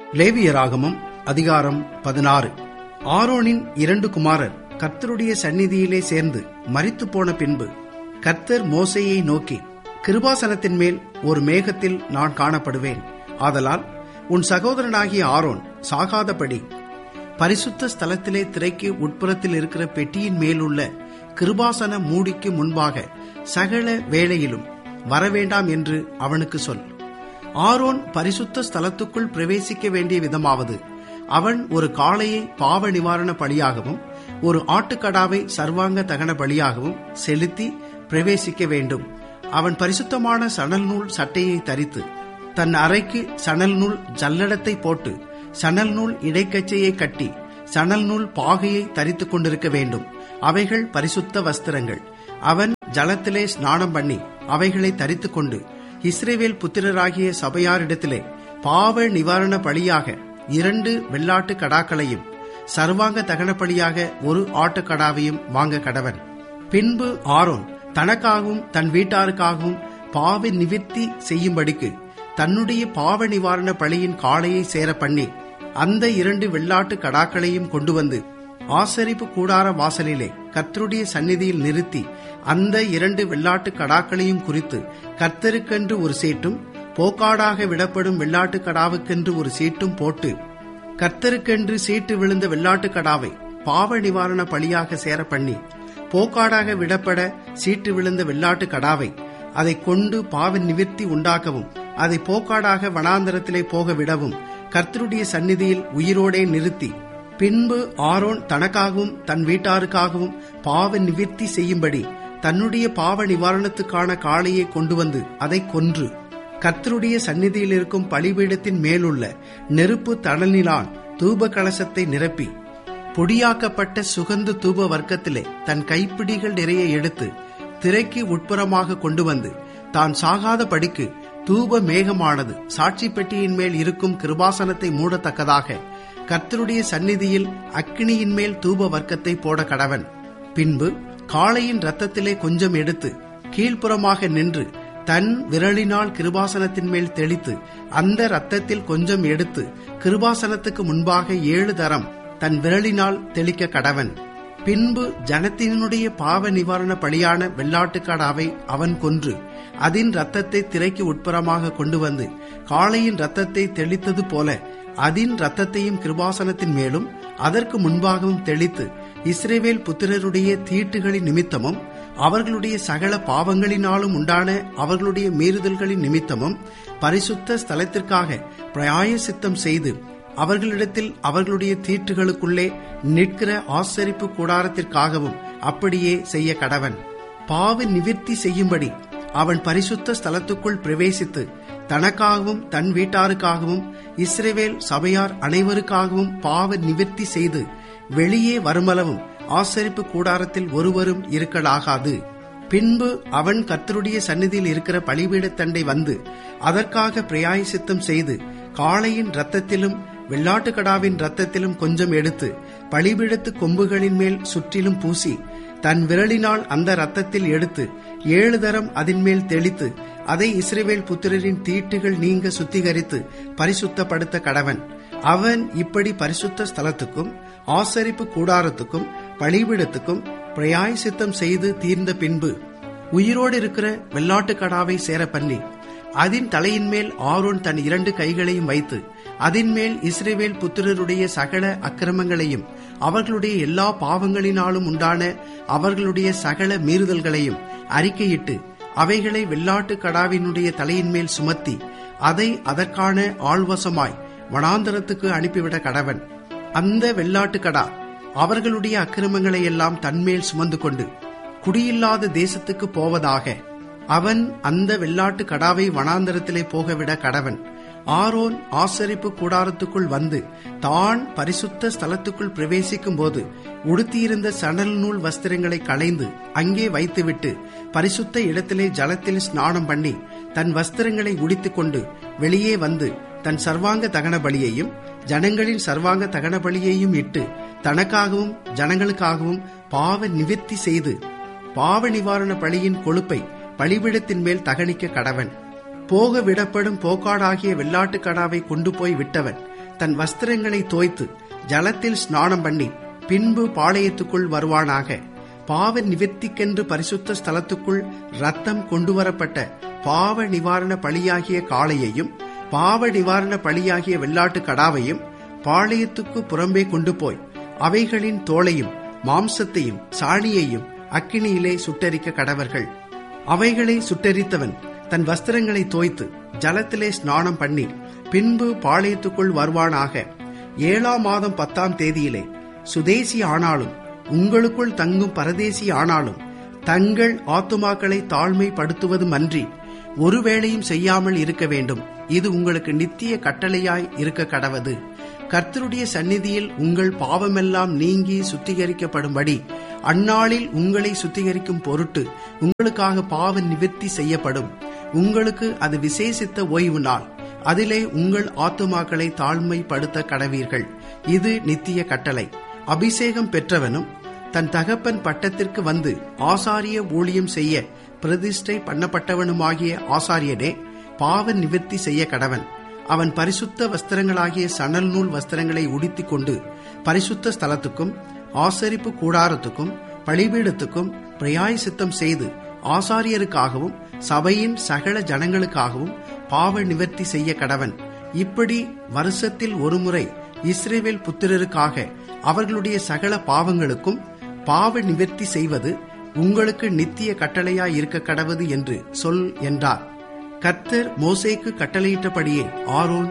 லேவியராகமம் அதிகாரம் பதினாறு ஆரோனின் இரண்டு குமாரர் கர்த்தருடைய சந்நிதியிலே சேர்ந்து மரித்து போன பின்பு கர்த்தர் மோசையை நோக்கி கிருபாசனத்தின் மேல் ஒரு மேகத்தில் நான் காணப்படுவேன் ஆதலால் உன் சகோதரனாகிய ஆரோன் சாகாதபடி பரிசுத்த ஸ்தலத்திலே திரைக்கு உட்புறத்தில் இருக்கிற பெட்டியின் மேலுள்ள கிருபாசன மூடிக்கு முன்பாக சகல வேளையிலும் வரவேண்டாம் என்று அவனுக்கு சொல் ஆரோன் பரிசுத்த ஸ்தலத்துக்குள் பிரவேசிக்க வேண்டிய விதமாவது அவன் ஒரு காளையை பாவ நிவாரண பலியாகவும் ஒரு ஆட்டுக்கடாவை சர்வாங்க தகன பலியாகவும் செலுத்தி பிரவேசிக்க வேண்டும் அவன் பரிசுத்தமான சணல் நூல் சட்டையை தரித்து தன் அறைக்கு சணல் நூல் ஜல்லடத்தை போட்டு சணல் நூல் இடைக்கச்சையை கட்டி சணல் நூல் பாகையை தரித்துக் கொண்டிருக்க வேண்டும் அவைகள் பரிசுத்த வஸ்திரங்கள் அவன் ஜலத்திலே ஸ்நானம் பண்ணி அவைகளை தரித்துக் கொண்டு இஸ்ரேவேல் புத்திரராகிய சபையாரிடத்திலே பாவ நிவாரண பலியாக இரண்டு வெள்ளாட்டு கடாக்களையும் சர்வாங்க தகன பலியாக ஒரு ஆட்டுக்கடாவையும் வாங்க கடவன் பின்பு ஆரோன் தனக்காகவும் தன் வீட்டாருக்காகவும் பாவ நிவிர்த்தி செய்யும்படிக்கு தன்னுடைய பாவ நிவாரண பலியின் காளையை சேர பண்ணி அந்த இரண்டு வெள்ளாட்டு கடாக்களையும் கொண்டு வந்து ஆசரிப்பு கூடார வாசலிலே கர்த்தருடைய சந்நிதியில் நிறுத்தி அந்த இரண்டு வெள்ளாட்டு கடாக்களையும் குறித்து கர்த்தருக்கென்று ஒரு சீட்டும் போக்காடாக விடப்படும் வெள்ளாட்டு கடாவுக்கென்று ஒரு சீட்டும் போட்டு கர்த்தருக்கென்று சீட்டு விழுந்த வெள்ளாட்டு கடாவை பாவ நிவாரண பலியாக சேர பண்ணி போக்காடாக விடப்பட சீட்டு விழுந்த வெள்ளாட்டு கடாவை அதை கொண்டு பாவ நிவிர்த்தி உண்டாக்கவும் அதை போக்காடாக வனாந்தரத்திலே போக விடவும் கர்த்தருடைய சந்நிதியில் உயிரோடே நிறுத்தி பின்பு ஆரோன் தனக்காகவும் தன் வீட்டாருக்காகவும் பாவ நிவிர்த்தி செய்யும்படி தன்னுடைய பாவ நிவாரணத்துக்கான காளையை கொண்டு வந்து அதை கொன்று கர்த்தருடைய சந்நிதியில் இருக்கும் பலிபீடத்தின் மேலுள்ள நெருப்பு தணலிலான் தூப கலசத்தை நிரப்பி பொடியாக்கப்பட்ட சுகந்து தூப வர்க்கத்திலே தன் கைப்பிடிகள் நிறைய எடுத்து திரைக்கு உட்புறமாக கொண்டு வந்து தான் சாகாத படிக்கு தூப மேகமானது சாட்சி பெட்டியின் மேல் இருக்கும் கிருபாசனத்தை மூடத்தக்கதாக கர்த்தருடைய சந்நிதியில் அக்கினியின் மேல் தூப வர்க்கத்தை போட கடவன் பின்பு காளையின் ரத்தத்திலே கொஞ்சம் எடுத்து கீழ்ப்புறமாக நின்று தன் விரலினால் கிருபாசனத்தின் மேல் தெளித்து அந்த ரத்தத்தில் கொஞ்சம் எடுத்து கிருபாசனத்துக்கு முன்பாக ஏழு தரம் தன் விரலினால் தெளிக்க கடவன் பின்பு ஜனத்தினுடைய பாவ நிவாரண பலியான வெள்ளாட்டுக்காடாவை அவன் கொன்று அதன் ரத்தத்தை திரைக்கு உட்புறமாக கொண்டு வந்து காளையின் ரத்தத்தை தெளித்தது போல அதன் ரத்தத்தையும் கிருபாசனத்தின் மேலும் அதற்கு முன்பாகவும் தெளித்து இஸ்ரேவேல் புத்திரருடைய தீட்டுகளின் நிமித்தமும் அவர்களுடைய சகல பாவங்களினாலும் உண்டான அவர்களுடைய மீறுதல்களின் நிமித்தமும் பரிசுத்த ஸ்தலத்திற்காக பிரயாய சித்தம் செய்து அவர்களிடத்தில் அவர்களுடைய தீட்டுகளுக்குள்ளே நிற்கிற ஆசரிப்பு கூடாரத்திற்காகவும் அப்படியே செய்ய கடவன் பாவ நிவிர்த்தி செய்யும்படி அவன் பரிசுத்த ஸ்தலத்துக்குள் பிரவேசித்து தனக்காகவும் தன் வீட்டாருக்காகவும் இஸ்ரேவேல் சபையார் அனைவருக்காகவும் பாவ நிவிர்த்தி செய்து வெளியே வருமளவும் ஆசரிப்பு கூடாரத்தில் ஒருவரும் இருக்கலாகாது பின்பு அவன் கர்த்தருடைய சந்நிதியில் இருக்கிற பலிபீடத்தண்டை வந்து அதற்காக பிரயாயசித்தம் செய்து காளையின் ரத்தத்திலும் வெள்ளாட்டுக்கடாவின் ரத்தத்திலும் கொஞ்சம் எடுத்து பலிபீடத்து கொம்புகளின் மேல் சுற்றிலும் பூசி தன் விரலினால் அந்த ரத்தத்தில் எடுத்து ஏழு தரம் அதன் மேல் தெளித்து அதை இஸ்ரேவேல் புத்திரரின் தீட்டுகள் நீங்க சுத்திகரித்து பரிசுத்தப்படுத்த கடவன் அவன் இப்படி பரிசுத்த ஸ்தலத்துக்கும் ஆசரிப்பு கூடாரத்துக்கும் பலிபீடத்துக்கும் பிரயாயசித்தம் செய்து தீர்ந்த பின்பு உயிரோடு இருக்கிற வெள்ளாட்டு கடாவை சேர பண்ணி அதன் தலையின் மேல் ஆரோன் தன் இரண்டு கைகளையும் வைத்து அதன் மேல் இஸ்ரேவேல் புத்திரருடைய சகல அக்கிரமங்களையும் அவர்களுடைய எல்லா பாவங்களினாலும் உண்டான அவர்களுடைய சகல மீறுதல்களையும் அறிக்கையிட்டு அவைகளை வெள்ளாட்டு கடாவினுடைய தலையின் மேல் சுமத்தி அதை அதற்கான ஆள்வசமாய் வனாந்தரத்துக்கு அனுப்பிவிட கடவன் அந்த வெள்ளாட்டு கடா அவர்களுடைய அக்கிரமங்களை எல்லாம் தன்மேல் சுமந்து கொண்டு குடியில்லாத தேசத்துக்கு போவதாக அவன் அந்த வெள்ளாட்டு கடாவை வனாந்தரத்திலே போகவிட கடவன் ஆரோன் ஆசரிப்பு கூடாரத்துக்குள் வந்து தான் பரிசுத்த ஸ்தலத்துக்குள் பிரவேசிக்கும் போது உடுத்தியிருந்த சணல் நூல் வஸ்திரங்களை களைந்து அங்கே வைத்துவிட்டு பரிசுத்த இடத்திலே ஜலத்தில் ஸ்நானம் பண்ணி தன் வஸ்திரங்களை உடித்துக் கொண்டு வெளியே வந்து தன் சர்வாங்க தகன பலியையும் ஜனங்களின் சர்வாங்க தகன பலியையும் இட்டு தனக்காகவும் ஜனங்களுக்காகவும் பாவ நிவிர்த்தி செய்து பாவ நிவாரண பலியின் கொழுப்பை பலிபிடத்தின் மேல் தகனிக்க கடவன் போக விடப்படும் போக்காடாகிய வெள்ளாட்டு கடாவை கொண்டு போய் விட்டவன் தன் வஸ்திரங்களை தோய்த்து ஜலத்தில் ஸ்நானம் பண்ணி பின்பு பாளையத்துக்குள் வருவானாக பாவ நிவர்த்திக்கென்று பரிசுத்த ஸ்தலத்துக்குள் ரத்தம் கொண்டுவரப்பட்ட பாவ நிவாரண பலியாகிய காளையையும் பாவ நிவாரண பலியாகிய வெள்ளாட்டு கடாவையும் பாளையத்துக்கு புறம்பே கொண்டு போய் அவைகளின் தோளையும் மாம்சத்தையும் சாணியையும் அக்கினியிலே சுட்டரிக்க கடவர்கள் அவைகளை சுட்டரித்தவன் தன் வஸ்திரங்களை தோய்த்து ஜலத்திலே ஸ்நானம் பண்ணி பின்பு பாளையத்துக்குள் வருவானாக ஏழாம் மாதம் பத்தாம் தேதியிலே சுதேசி ஆனாலும் உங்களுக்குள் தங்கும் பரதேசி ஆனாலும் தங்கள் ஆத்துமாக்களை தாழ்மைப்படுத்துவதும் அன்றி ஒருவேளையும் செய்யாமல் இருக்க வேண்டும் இது உங்களுக்கு நித்திய கட்டளையாய் இருக்க கடவது கர்த்தருடைய சந்நிதியில் உங்கள் பாவமெல்லாம் நீங்கி சுத்திகரிக்கப்படும்படி அந்நாளில் உங்களை சுத்திகரிக்கும் பொருட்டு உங்களுக்காக பாவ நிவர்த்தி செய்யப்படும் உங்களுக்கு அது விசேஷித்த ஓய்வு நாள் அதிலே உங்கள் ஆத்துமாக்களை தாழ்மைப்படுத்த கடவீர்கள் இது நித்திய கட்டளை அபிஷேகம் பெற்றவனும் தன் தகப்பன் பட்டத்திற்கு வந்து ஆசாரிய ஊழியம் செய்ய பிரதிஷ்டை பண்ணப்பட்டவனுமாகிய ஆசாரியனே பாவ நிவர்த்தி செய்ய கடவன் அவன் பரிசுத்த வஸ்திரங்களாகிய சணல் நூல் வஸ்திரங்களை உடுத்திக் கொண்டு பரிசுத்த ஸ்தலத்துக்கும் ஆசரிப்பு கூடாரத்துக்கும் பழிபீடத்துக்கும் பிரயாயசித்தம் செய்து ஆசாரியருக்காகவும் சபையின் சகல ஜனங்களுக்காகவும் பாவ நிவர்த்தி செய்ய கடவன் இப்படி வருஷத்தில் ஒருமுறை இஸ்ரேவேல் புத்திரருக்காக அவர்களுடைய சகல பாவங்களுக்கும் பாவ நிவர்த்தி செய்வது உங்களுக்கு நித்திய கட்டளையாய் இருக்க கடவது என்று சொல் என்றார் கர்த்தர் மோசேக்கு கட்டளையிட்டபடியே ஆரோன்